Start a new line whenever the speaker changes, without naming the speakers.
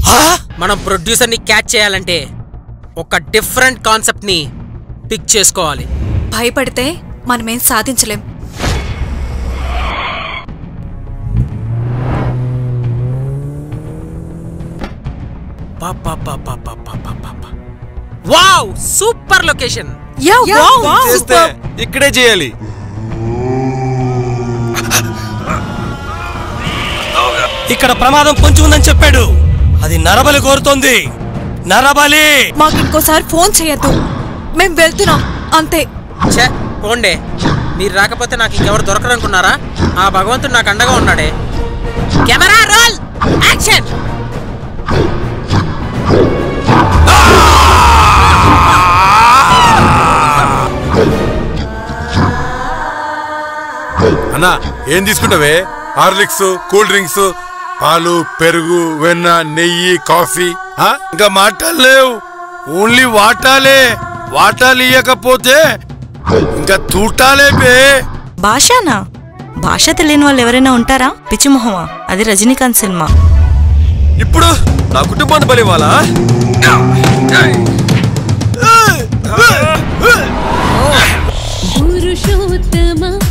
మనం ప్రొడ్యూసర్ని క్యాచ్ చేయాలంటే ఒక డిఫరెంట్ కాన్సెప్ట్ని పిక్ చేసుకోవాలి
భయపడితే మనమేం సాధించలేం
వావ్ సూపర్ లొకేషన్
చేస్తే ఇక్కడే చేయాలి
ఇక్కడ ప్రమాదం పొంచి ఉందని చెప్పాడు అది నరబలి కోరుతోంది నరబలి
మాకు ఇంకోసారి ఫోన్ చేయొద్దు మేం వెళ్తున్నాం అంతే
ఛే పోండే మీరు రాకపోతే నాకు ఇంకెవరు దొరకరనుకున్నారా ఆ భగవంతుడు నాకు అండగా ఉన్నాడే కెమెరా రోల్ యాక్షన్
అన్నా ఏం తీసుకుంటావే హార్లిక్స్ కూల్ డ్రింక్స్ పాలు పెరుగు వెన్న నెయ్యి కాఫీ ఆ? ఇంకా మాటలేవు ఓన్లీ వాటాలే వాటాలు ఇయ్యకపోతే ఇంకా తూటాలే బే
భాషనా భాష తెలియని వాళ్ళు ఎవరైనా ఉంటారా పిచ్చిమొహమా అది రజనీకాంత్ సినిమా
ఇప్పుడు నా కుటుంబాన్ని బలి ఇవ్వాలా
పురుషోత్తమ